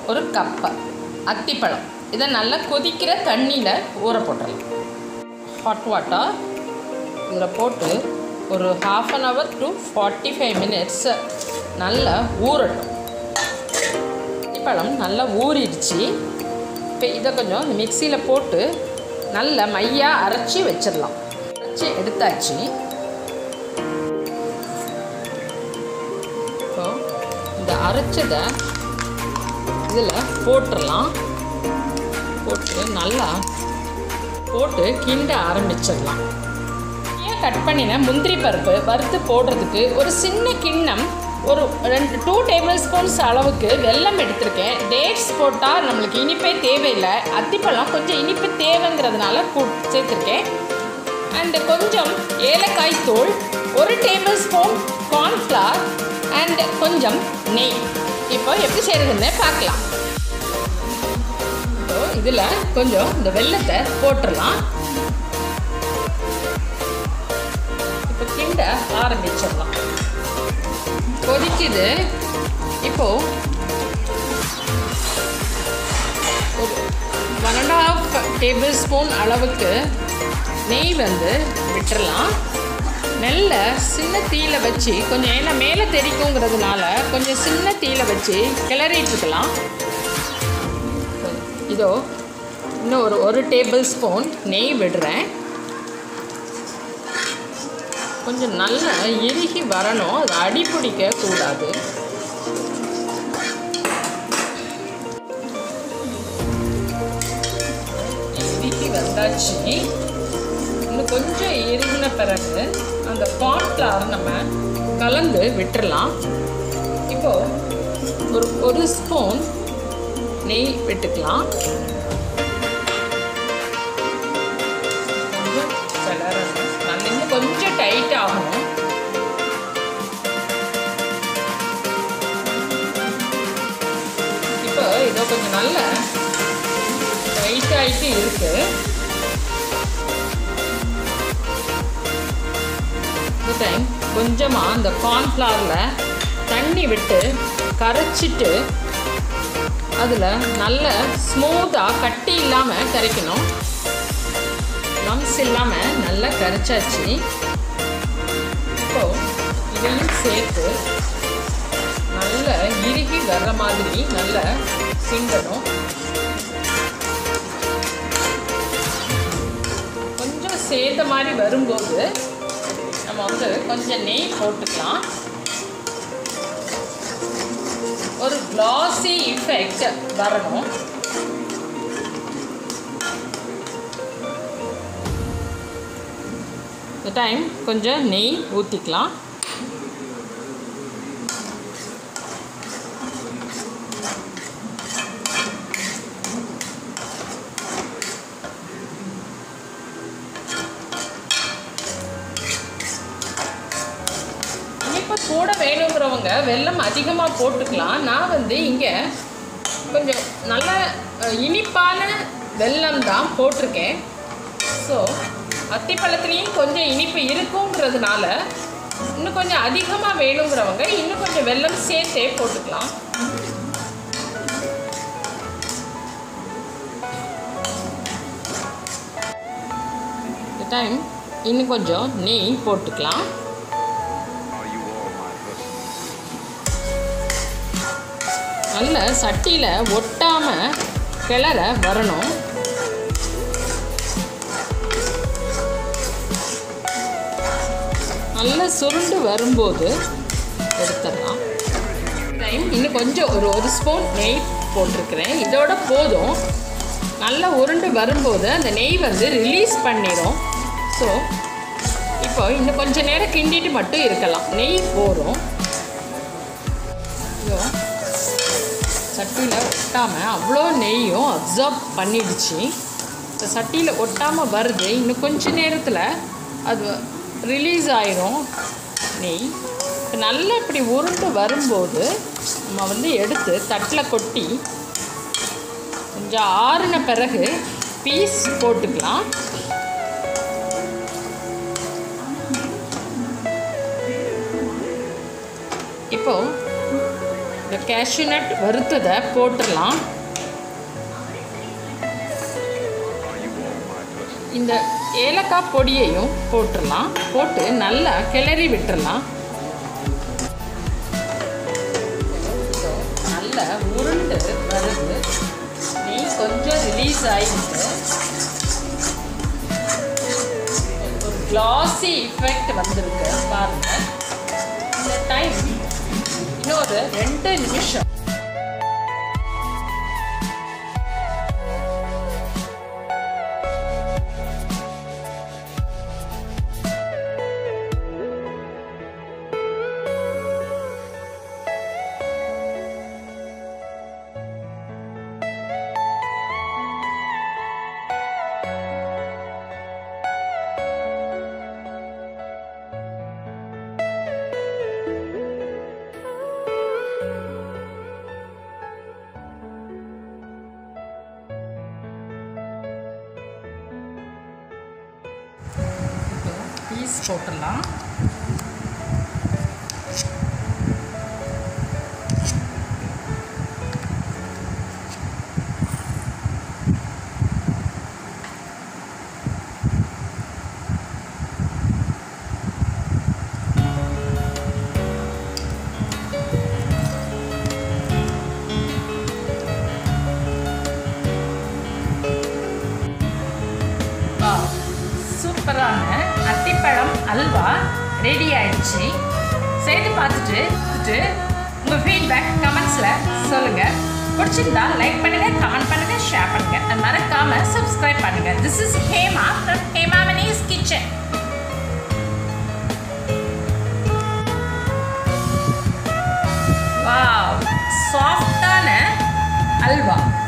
ஒரு கப்பு அத்திப்பழம் இதை நல்லா கொதிக்கிற தண்ணியில் ஊற போட்டுடலாம் ஹாட் வாட்டர் இதில் போட்டு ஒரு half an hour to forty five minutes நல்லா ஊறட்டும் அத்திப்பழம் நல்லா ஊறிடுச்சு இப்போ இதை கொஞ்சம் இந்த மிக்சியில் போட்டு நல்ல மையாக அரைச்சி வச்சிடலாம் அரைச்சி எடுத்தாச்சு இப்போ இந்த அரைச்சதை இதில் போட்டுடலாம் போட்டு நல்லா போட்டு கிண்ட ஆரம்பிச்சிடலாம் ஏன் கட் பண்ணின முந்திரி பருப்பு வறுத்து போடுறதுக்கு ஒரு சின்ன கிண்ணம் ஒரு ரெண்டு டூ டேபிள் ஸ்பூன்ஸ் அளவுக்கு வெல்லம் எடுத்திருக்கேன் டேட்ஸ் போட்டால் நம்மளுக்கு இனிப்பே தேவையில்லை அத்திப்பழம் கொஞ்சம் இனிப்பு தேவைங்கிறதுனால கூ சேர்த்துருக்கேன் அண்டு கொஞ்சம் ஏலக்காய் தூள் ஒரு டேபிள் ஸ்பூன் கார்ன்ஃப்ளவர் அண்ட் கொஞ்சம் நெய் இப்போ எப்படி செய்கிறதுன்னு பார்க்கலாம் இப்போ இதில் கொஞ்சம் இந்த வெல்லத்தை போட்டுடலாம் இப்போ கிண்ட ஆரம்பிச்சிடலாம் கொதிக்குது இப்போ ஒரு one and half tablespoon அளவுக்கு நெய் வந்து விட்டுறலாம் நல்ல சின்ன தீயில வச்சு கொஞ்சம் ஏன்னா மேலே தெரிக்குங்கிறதுனால கொஞ்சம் சின்ன தீயில வச்சு கிளறிட்டு இருக்கலாம் இதோ இன்னும் ஒரு ஒரு டேபிள் ஸ்பூன் நெய் விடுறேன் கொஞ்சம் நல்லா இறுகி வரணும் அது அடி பிடிக்க கூடாது இறுகி வந்தாச்சு இன்னும் கொஞ்சம் இறுகின பிறகு அந்த கார்ன்ஃப்ளவர் நம்ம கலந்து விட்டுறலாம் இப்போ ஒரு ஒரு ஸ்பூன் நெய் விட்டுக்கலாம் கொஞ்சம் கிளறணும் நல்லா இன்னும் கொஞ்சம் டைட் ஆகணும் இப்போ இதோ கொஞ்சம் நல்ல டைட் ஆகிட்டு இருக்கு இந்த டைம் கொஞ்சமாக அந்த கார்ன்ஃப்ளவரில் தண்ணி விட்டு கரைச்சிட்டு அதில் நல்ல ஸ்மூத்தாக கட்டி இல்லாமல் கரைக்கணும் லம்ஸ் இல்லாமல் நல்லா கரைச்சாச்சு இப்போ இதையும் சேர்த்து நல்ல இறுகி வர்ற மாதிரி நல்ல கிண்டணும் கொஞ்சம் சேர்த்த மாதிரி வரும்போது நம்ம வந்து கொஞ்சம் நெய் போட்டுக்கலாம் ஒரு கிளாசி இஃபெக்ட் வரணும் இந்த டைம் கொஞ்சம் நெய் ஊற்றிக்கலாம் இனிப்பு கூட வேணுங்கிறவங்க வெல்லம் அதிகமாக போட்டுக்கலாம் நான் வந்து இங்கே கொஞ்சம் நல்ல அஹ், இனிப்பான வெல்லம் தான் போட்டிருக்கேன் ஸோ அத்திப்பழத்துலேயும் கொஞ்சம் இனிப்பு இருக்குங்கிறதுனால இன்னும் கொஞ்சம் அதிகமாக வேணுங்கிறவங்க இன்னும் கொஞ்சம் வெல்லம் சேர்த்தே போட்டுக்கலாம் இந்த டைம் இன்னும் கொஞ்சம் நெய் போட்டுக்கலாம் Are you all my person? நல்ல சட்டியில் ஒட்டாமல் கிளற வரணும் நல்ல சுருண்டு வரும்போது எடுத்துடலாம் டைம் இன்னும் கொஞ்சம் ஒரு ஒரு ஸ்பூன் நெய் போட்டிருக்கிறேன் இதோட போதும் நல்லா உருண்டு வரும்போது அந்த நெய் வந்து ரிலீஸ் பண்ணிடும் ஸோ இப்போ இன்னும் கொஞ்சம் நேரம் கிண்டிட்டு மட்டும் இருக்கலாம் நெய் போதும் இதோ சட்டியில் ஒட்டாமல் அவ்வளோ நெய்யும் அப்சர்வ் பண்ணிடுச்சு இந்த சட்டியில் ஒட்டாமல் வருது இன்னும் கொஞ்ச நேரத்தில் அது ரிலீஸ் ஆயிரும் நெய் இப்போ நல்லா இப்படி உருண்டு வரும்போது நம்ம வந்து எடுத்து தட்டில் கொட்டி கொஞ்சம் ஆறின பிறகு பீஸ் போட்டுக்கலாம் இப்போ இந்த cashew nut வறுத்ததை போட்டுடலாம் Are you all my person? இந்த ஏலக்காய் பொடியையும் போட்டுடலாம் போட்டு நல்லா கிளறி விட்டுறலாம் நல்ல உருண்டு வருது நெய் கொஞ்சம் ரிலீஸ் ஆகிட்டு ஒரு கிளாசி இஃபெக்ட் வந்திருக்கு பாருங்க இந்த டைம் இன்னொரு ரெண்டு நிமிஷம் பீஸ் போட்டுடலாம் வாவ் சூப்பரான அத்திப்பழம் அல்வா ரெடி ஆயிடுச்சு செய்து பார்த்துட்டு பார்த்துட்டு உங்கள் ஃபீட்பேக் கமெண்ட்ஸில் சொல்லுங்கள் பிடிச்சிருந்தா லைக் பண்ணுங்கள் கமெண்ட் பண்ணுங்கள் ஷேர் பண்ணுங்கள் அது மறக்காமல் சப்ஸ்கிரைப் பண்ணுங்கள் this is Hema from Hemamani's kitchen wow சாஃப்டான அல்வா